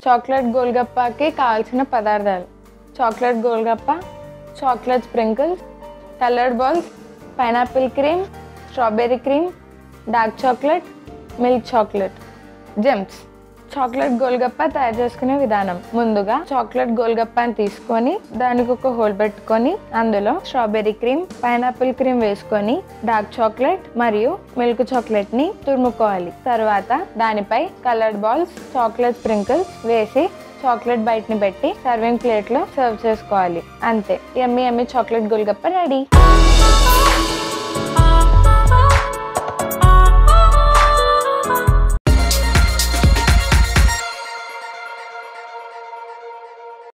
chocolate గోల్గప్పాకి కావాల్సిన పదార్థాలు chocolate golgappa chocolate sprinkles coloured balls pineapple cream strawberry cream dark chocolate milk chocolate gems chocolate golgappa తయారు చేసుకునే విధానం ముందుగా చాక్లెట్ గోల్గప్పాని తీసుకొని దానికి ఒక హోల్ పెట్టుకొని అందులో స్ట్రాబెర్రీ క్రీమ్ పైనాపిల్ క్రీమ్ వేసుకొని డార్క్ చాక్లెట్ మరియు మిల్క్ చాక్లెట్ ని తురుముకోవాలి తర్వాత దానిపై కలర్డ్ బాల్స్ చాక్లెట్ స్ప్రింకిల్స్ వేసి చాక్లెట్ బైట్ ని పెట్టి సర్వింగ్ ప్లేట్ లో సర్వ్ చేసుకోవాలి అంతే ఎమ్మి ఎమ్మి చాక్లెట్ గోల్గప్ప రెడీ